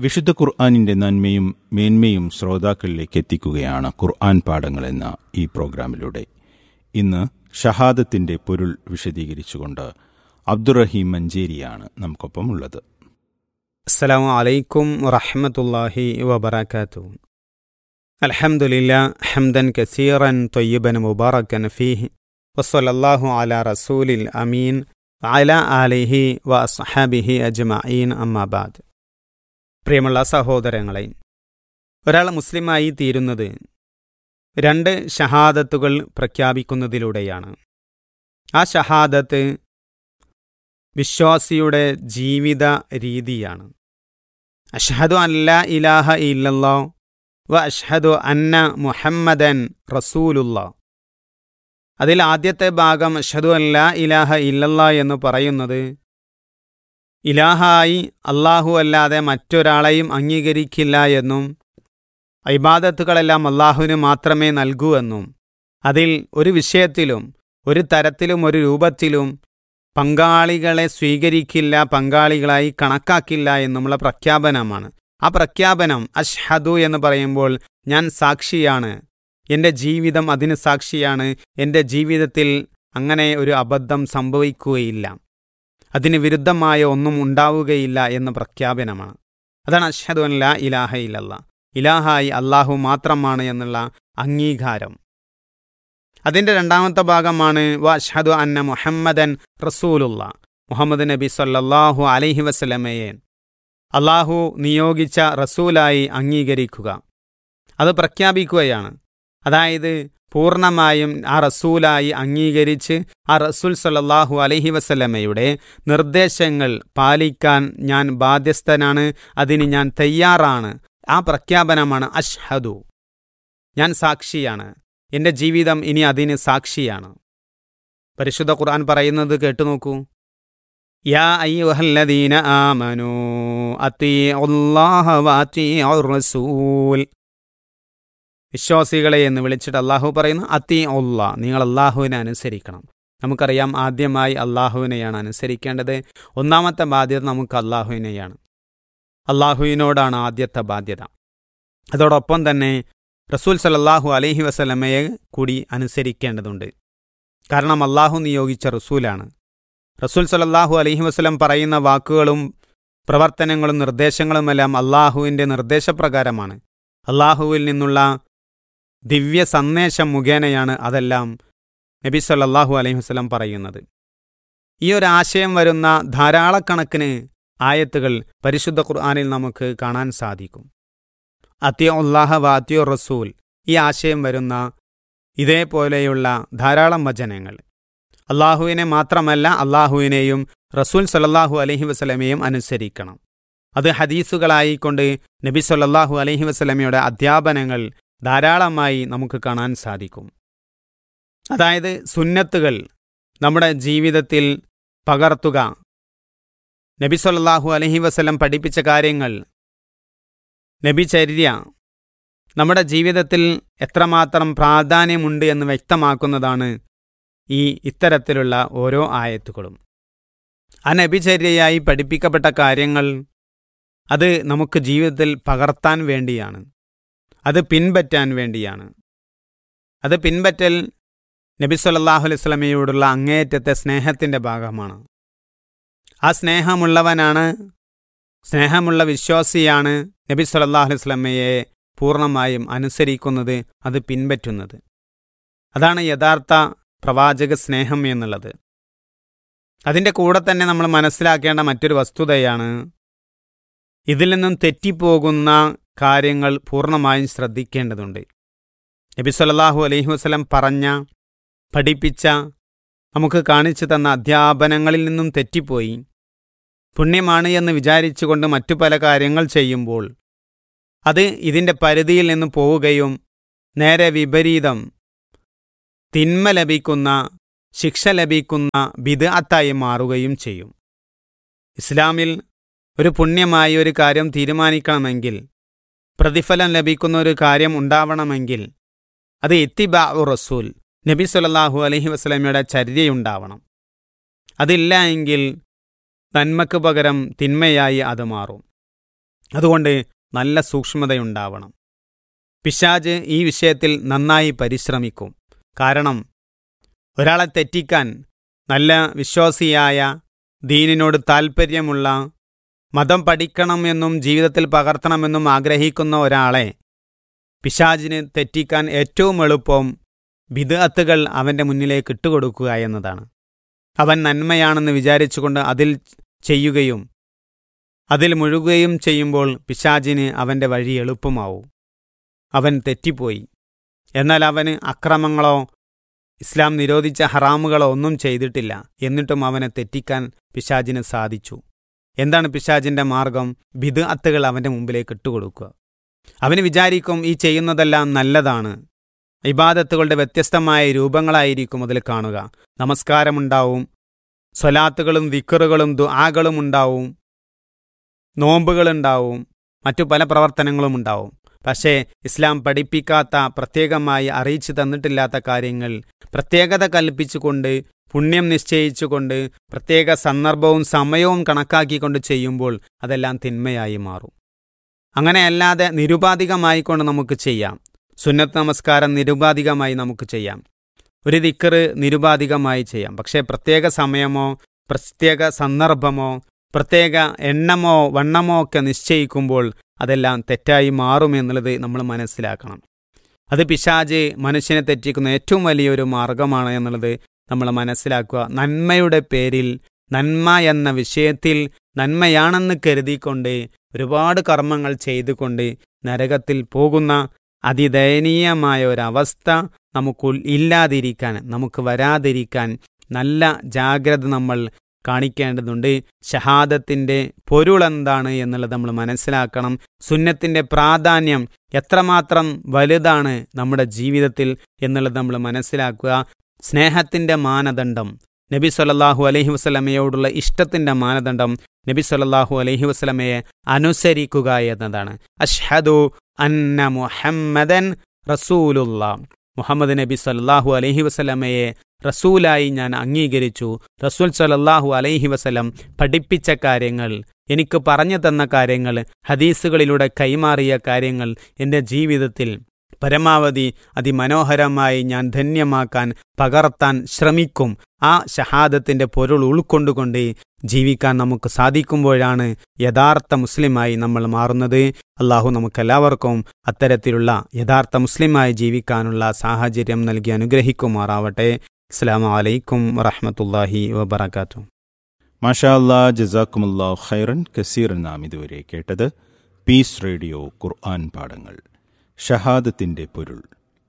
വിശുദ്ധ ഖുർആാനിന്റെ നന്മയും മേന്മയും ശ്രോതാക്കളിലേക്ക് എത്തിക്കുകയാണ് ഖുർആൻ പാഠങ്ങൾ എന്ന ഈ പ്രോഗ്രാമിലൂടെ ഇന്ന് ഷഹാദത്തിന്റെ പൊരുൾ വിശദീകരിച്ചുകൊണ്ട് അബ്ദുറഹീം മഞ്ചേരിയാണ് നമുക്കൊപ്പം ഉള്ളത് അസ്സലാമു അലൈക്കും വറഹ്മത്തുള്ളാഹി വബറകാതുഹു അൽഹംദുലില്ലാ ഹംദൻ കസീറൻ ത്വയ്യിബൻ മുബാറക്കൻ ഫീഹി വസ്സലല്ലാഹു അലാ റസൂലിൽ അമീൻ അല ആലിഹി വ അസ്ഹാബിഹി അജ്മഈൻ അമ്മാബാദ് പ്രിയമുള്ള സഹോദരങ്ങളെ ഒരാൾ മുസ്ലിമായി തീരുന്നത് രണ്ട് ഷഹാദത്തുകൾ പ്രഖ്യാപിക്കുന്നതിലൂടെയാണ് ആ ഷഹാദത്ത് വിശ്വാസിയുടെ ജീവിത രീതിയാണ് അഷ്ഹദു അല്ല ഇലാഹ ഇല്ലല്ലോ വ അഷ്ഹദു അന്ന മുഹമ്മദൻ റസൂലുള്ള അതിൽ ആദ്യത്തെ ഭാഗം അഷ്ഹദു അല്ല ഇലാഹ ഇല്ലല്ല എന്ന് പറയുന്നത് ഇലാഹായി അള്ളാഹു അല്ലാതെ മറ്റൊരാളെയും അംഗീകരിക്കില്ല എന്നും ഇബാദത്തുകളെല്ലാം അള്ളാഹുവിന് മാത്രമേ നൽകൂ എന്നും അതിൽ ഒരു വിഷയത്തിലും ഒരു തരത്തിലും ഒരു രൂപത്തിലും പങ്കാളികളെ സ്വീകരിക്കില്ല പങ്കാളികളായി കണക്കാക്കില്ല എന്നുമുള്ള പ്രഖ്യാപനമാണ് ആ പ്രഖ്യാപനം അഷ്ഹദു എന്ന് പറയുമ്പോൾ ഞാൻ സാക്ഷിയാണ് എൻ്റെ ജീവിതം അതിന് സാക്ഷിയാണ് എൻ്റെ ജീവിതത്തിൽ അങ്ങനെ ഒരു അബദ്ധം സംഭവിക്കുകയില്ല അതിന് വിരുദ്ധമായ ഒന്നും ഉണ്ടാവുകയില്ല എന്ന പ്രഖ്യാപനമാണ് അതാണ് അഷ്ഹദു അല്ല ഇലാഹ ഇല്ലല്ല ഇലാഹായി അള്ളാഹു മാത്രമാണ് എന്നുള്ള അംഗീകാരം അതിൻ്റെ രണ്ടാമത്തെ ഭാഗമാണ് വ അഷ്ഹദു അന്ന മുഹമ്മദൻ റസൂലുള്ള മുഹമ്മദ് നബി സല്ലല്ലാഹു അലൈഹി വസല്ലമയെ അള്ളാഹു നിയോഗിച്ച റസൂലായി അംഗീകരിക്കുക അത് പ്രഖ്യാപിക്കുകയാണ് അതായത് പൂർണ്ണമായും ആ റസൂലായി അംഗീകരിച്ച് ആ റസൂൽ സല്ലല്ലാഹു അലൈഹി വസല്ലമയുടെ നിർദ്ദേശങ്ങൾ പാലിക്കാൻ ഞാൻ ബാധ്യസ്ഥനാണ് അതിന് ഞാൻ തയ്യാറാണ് ആ പ്രഖ്യാപനമാണ് അഷ്ഹദു ഞാൻ സാക്ഷിയാണ് എൻ്റെ ജീവിതം ഇനി അതിന് സാക്ഷിയാണ് പരിശുദ്ധ ഖുർആൻ പറയുന്നത് കേട്ടു നോക്കൂ യാ അയ്യുഹല്ലദീന ആമനൂ അത്തീഉല്ലാഹ വഅത്തീഉർ റസൂൽ വിശ്വാസികളെ എന്ന് വിളിച്ചിട്ട് അള്ളാഹു പറയുന്നു അത്തി ഒല്ല നിങ്ങൾ അള്ളാഹുവിനെ അനുസരിക്കണം നമുക്കറിയാം ആദ്യമായി അള്ളാഹുവിനെയാണ് അനുസരിക്കേണ്ടത് ഒന്നാമത്തെ ബാധ്യത നമുക്ക് അള്ളാഹുവിനെയാണ് അള്ളാഹുവിനോടാണ് ആദ്യത്തെ ബാധ്യത അതോടൊപ്പം തന്നെ റസൂൽ സലല്ലാഹു അലൈഹി വസല്ലമയെ കൂടി അനുസരിക്കേണ്ടതുണ്ട് കാരണം അള്ളാഹു നിയോഗിച്ച റസൂലാണ് റസൂൽ സലല്ലാഹു അലൈഹി വസ്ലം പറയുന്ന വാക്കുകളും പ്രവർത്തനങ്ങളും നിർദ്ദേശങ്ങളുമെല്ലാം അള്ളാഹുവിൻ്റെ നിർദ്ദേശപ്രകാരമാണ് അള്ളാഹുവിൽ നിന്നുള്ള ദിവ്യ സന്ദേശം മുഖേനയാണ് അതെല്ലാം നബി സല്ലാഹു അലൈഹി വസ്ലം പറയുന്നത് ഈ ഒരു ആശയം വരുന്ന ധാരാളക്കണക്കിന് ആയത്തുകൾ പരിശുദ്ധ ഖുർആാനിൽ നമുക്ക് കാണാൻ സാധിക്കും അത്യോ ഉല്ലാഹ വാത്യോ റസൂൽ ഈ ആശയം വരുന്ന ഇതേപോലെയുള്ള ധാരാളം വചനങ്ങൾ അള്ളാഹുവിനെ മാത്രമല്ല അള്ളാഹുവിനെയും റസൂൽ സല്ലാഹു അലഹി വസ്ലമയും അനുസരിക്കണം അത് ഹദീസുകളായിക്കൊണ്ട് നബി സല്ലാഹു അലഹി വസ്ലമയുടെ അധ്യാപനങ്ങൾ ധാരാളമായി നമുക്ക് കാണാൻ സാധിക്കും അതായത് സുന്നത്തുകൾ നമ്മുടെ ജീവിതത്തിൽ പകർത്തുക നബി സല്ലാഹു അലഹി വസ്ലം പഠിപ്പിച്ച കാര്യങ്ങൾ നബിചര്യ നമ്മുടെ ജീവിതത്തിൽ എത്രമാത്രം പ്രാധാന്യമുണ്ട് എന്ന് വ്യക്തമാക്കുന്നതാണ് ഈ ഇത്തരത്തിലുള്ള ഓരോ ആയത്തുകളും ആ നബിചര്യയായി പഠിപ്പിക്കപ്പെട്ട കാര്യങ്ങൾ അത് നമുക്ക് ജീവിതത്തിൽ പകർത്താൻ വേണ്ടിയാണ് അത് പിൻപറ്റാൻ വേണ്ടിയാണ് അത് പിൻപറ്റൽ നബി സല്ലാഹു അലൈഹി സ്വലമയോടുള്ള അങ്ങേയറ്റത്തെ സ്നേഹത്തിൻ്റെ ഭാഗമാണ് ആ സ്നേഹമുള്ളവനാണ് സ്നേഹമുള്ള വിശ്വാസിയാണ് നബി സല്ലാഹു അലൈഹി സ്വലമയെ പൂർണ്ണമായും അനുസരിക്കുന്നത് അത് പിൻപറ്റുന്നത് അതാണ് യഥാർത്ഥ പ്രവാചക സ്നേഹം എന്നുള്ളത് അതിൻ്റെ കൂടെ തന്നെ നമ്മൾ മനസ്സിലാക്കേണ്ട മറ്റൊരു വസ്തുതയാണ് ഇതിൽ നിന്നും തെറ്റിപ്പോകുന്ന കാര്യങ്ങൾ പൂർണ്ണമായും ശ്രദ്ധിക്കേണ്ടതുണ്ട് നബി സല്ലാഹു അലൈഹി വസ്ലം പറഞ്ഞ പഠിപ്പിച്ച നമുക്ക് കാണിച്ചു തന്ന അധ്യാപനങ്ങളിൽ നിന്നും തെറ്റിപ്പോയി പുണ്യമാണ് എന്ന് വിചാരിച്ചുകൊണ്ട് മറ്റു പല കാര്യങ്ങൾ ചെയ്യുമ്പോൾ അത് ഇതിൻ്റെ പരിധിയിൽ നിന്ന് പോവുകയും നേരെ വിപരീതം തിന്മ ലഭിക്കുന്ന ശിക്ഷ ലഭിക്കുന്ന ബിദഅത്തായി മാറുകയും ചെയ്യും ഇസ്ലാമിൽ ഒരു പുണ്യമായി ഒരു കാര്യം തീരുമാനിക്കണമെങ്കിൽ പ്രതിഫലം ലഭിക്കുന്ന ഒരു കാര്യം ഉണ്ടാവണമെങ്കിൽ അത് ഇത്തിബാ റസൂൽ നബി സല്ലല്ലാഹു അലൈഹി വസല്ലമയുടെ ചര്യയുണ്ടാവണം അതില്ല എങ്കിൽ നന്മക്ക് പകരം തിന്മയായി അത് മാറും അതുകൊണ്ട് നല്ല സൂക്ഷ്മതയുണ്ടാവണം പിശാജ് ഈ വിഷയത്തിൽ നന്നായി പരിശ്രമിക്കും കാരണം ഒരാളെ തെറ്റിക്കാൻ നല്ല വിശ്വാസിയായ ദീനിനോട് താൽപ്പര്യമുള്ള മതം പഠിക്കണമെന്നും ജീവിതത്തിൽ പകർത്തണമെന്നും ആഗ്രഹിക്കുന്ന ഒരാളെ പിശാജിന് തെറ്റിക്കാൻ ഏറ്റവും എളുപ്പം ബിദഅത്തുകൾ അവൻ്റെ മുന്നിലേക്ക് ഇട്ടുകൊടുക്കുക എന്നതാണ് അവൻ നന്മയാണെന്ന് വിചാരിച്ചുകൊണ്ട് അതിൽ ചെയ്യുകയും അതിൽ മുഴുകുകയും ചെയ്യുമ്പോൾ പിശാജിന് അവൻ്റെ വഴി എളുപ്പമാവും അവൻ തെറ്റിപ്പോയി എന്നാൽ അവന് അക്രമങ്ങളോ ഇസ്ലാം നിരോധിച്ച ഹറാമുകളോ ഒന്നും ചെയ്തിട്ടില്ല എന്നിട്ടും അവനെ തെറ്റിക്കാൻ പിശാജിന് സാധിച്ചു എന്താണ് പിശാജിന്റെ മാർഗം ബിദ് അത്തുകൾ അവന്റെ മുമ്പിലേക്ക് ഇട്ടുകൊടുക്കുക അവന് വിചാരിക്കും ഈ ചെയ്യുന്നതെല്ലാം നല്ലതാണ് ഇബാദത്തുകളുടെ വ്യത്യസ്തമായ രൂപങ്ങളായിരിക്കും അതിൽ കാണുക നമസ്കാരമുണ്ടാവും സ്വലാത്തുകളും വിക്കറുകളും ദുആകളും ഉണ്ടാവും നോമ്പുകളുണ്ടാവും മറ്റു പല പ്രവർത്തനങ്ങളും ഉണ്ടാവും പക്ഷേ ഇസ്ലാം പഠിപ്പിക്കാത്ത പ്രത്യേകമായി അറിയിച്ചു തന്നിട്ടില്ലാത്ത കാര്യങ്ങൾ പ്രത്യേകത കൽപ്പിച്ചുകൊണ്ട് പുണ്യം നിശ്ചയിച്ചുകൊണ്ട് പ്രത്യേക സന്ദർഭവും സമയവും കണക്കാക്കിക്കൊണ്ട് ചെയ്യുമ്പോൾ അതെല്ലാം തിന്മയായി മാറും അങ്ങനെയല്ലാതെ നിരുപാധികമായി കൊണ്ട് നമുക്ക് ചെയ്യാം സുന്നത്ത് നമസ്കാരം നിരുപാധികമായി നമുക്ക് ചെയ്യാം ഒരു ദിക്കറ് നിരുപാധികമായി ചെയ്യാം പക്ഷേ പ്രത്യേക സമയമോ പ്രത്യേക സന്ദർഭമോ പ്രത്യേക എണ്ണമോ വണ്ണമോ ഒക്കെ നിശ്ചയിക്കുമ്പോൾ അതെല്ലാം തെറ്റായി മാറുമെന്നുള്ളത് നമ്മൾ മനസ്സിലാക്കണം അത് പിശാജ് മനുഷ്യനെ തെറ്റിക്കുന്ന ഏറ്റവും വലിയൊരു മാർഗമാണ് എന്നുള്ളത് നമ്മൾ മനസ്സിലാക്കുക നന്മയുടെ പേരിൽ നന്മ എന്ന വിഷയത്തിൽ നന്മയാണെന്ന് കരുതിക്കൊണ്ട് ഒരുപാട് കർമ്മങ്ങൾ ചെയ്തുകൊണ്ട് നരകത്തിൽ പോകുന്ന അതിദയനീയമായ ഒരവസ്ഥ നമുക്ക് ഇല്ലാതിരിക്കാൻ നമുക്ക് വരാതിരിക്കാൻ നല്ല ജാഗ്രത നമ്മൾ കാണിക്കേണ്ടതുണ്ട് ഷഹാദത്തിൻ്റെ പൊരുളെന്താണ് എന്നുള്ളത് നമ്മൾ മനസ്സിലാക്കണം സുന്നത്തിൻ്റെ പ്രാധാന്യം എത്രമാത്രം വലുതാണ് നമ്മുടെ ജീവിതത്തിൽ എന്നുള്ളത് നമ്മൾ മനസ്സിലാക്കുക സ്നേഹത്തിൻ്റെ മാനദണ്ഡം നബി സല്ലാഹു അലഹി വസ്ലമയോടുള്ള ഇഷ്ടത്തിൻ്റെ മാനദണ്ഡം നബി സല്ലാഹു അലഹി വസ്ലമയെ അനുസരിക്കുക എന്നതാണ് അഷ്ഹദു അന്ന മുഹമ്മദൻ റസൂലുള്ള മുഹമ്മദ് നബി സല്ലാഹു അലഹി വസ്ലമയെ റസൂലായി ഞാൻ അംഗീകരിച്ചു റസൂൽ സലല്ലാഹു അലൈഹി വസല്ലം പഠിപ്പിച്ച കാര്യങ്ങൾ എനിക്ക് പറഞ്ഞു തന്ന കാര്യങ്ങൾ ഹദീസുകളിലൂടെ കൈമാറിയ കാര്യങ്ങൾ എൻ്റെ ജീവിതത്തിൽ പരമാവധി അതിമനോഹരമായി ഞാൻ ധന്യമാക്കാൻ പകർത്താൻ ശ്രമിക്കും ആ ഷഹാദത്തിന്റെ പൊരുൾ ഉൾക്കൊണ്ടുകൊണ്ട് ജീവിക്കാൻ നമുക്ക് സാധിക്കുമ്പോഴാണ് യഥാർത്ഥ മുസ്ലിമായി നമ്മൾ മാറുന്നത് അള്ളാഹു നമുക്കെല്ലാവർക്കും അത്തരത്തിലുള്ള യഥാർത്ഥ മുസ്ലിമായി ജീവിക്കാനുള്ള സാഹചര്യം നൽകി അനുഗ്രഹിക്കുമാറാവട്ടെ അസ്സാം വലൈക്കും വറഹമത്തല്ലാഹി വബർക്കാത്തു മാഷാ അല്ലാ ജസാക്കുമുല്ലാ ഖൈറൻ കസീർ നാം ഇതുവരെ കേട്ടത് പീസ് റേഡിയോ ഖുർആൻ പാഠങ്ങൾ ഷഹാദത്തിന്റെ പൊരുൾ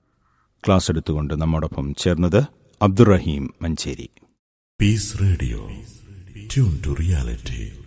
ക്ലാസ് എടുത്തുകൊണ്ട് നമ്മോടൊപ്പം ചേർന്നത് Abdurahim Manjeri peace radio tune to reality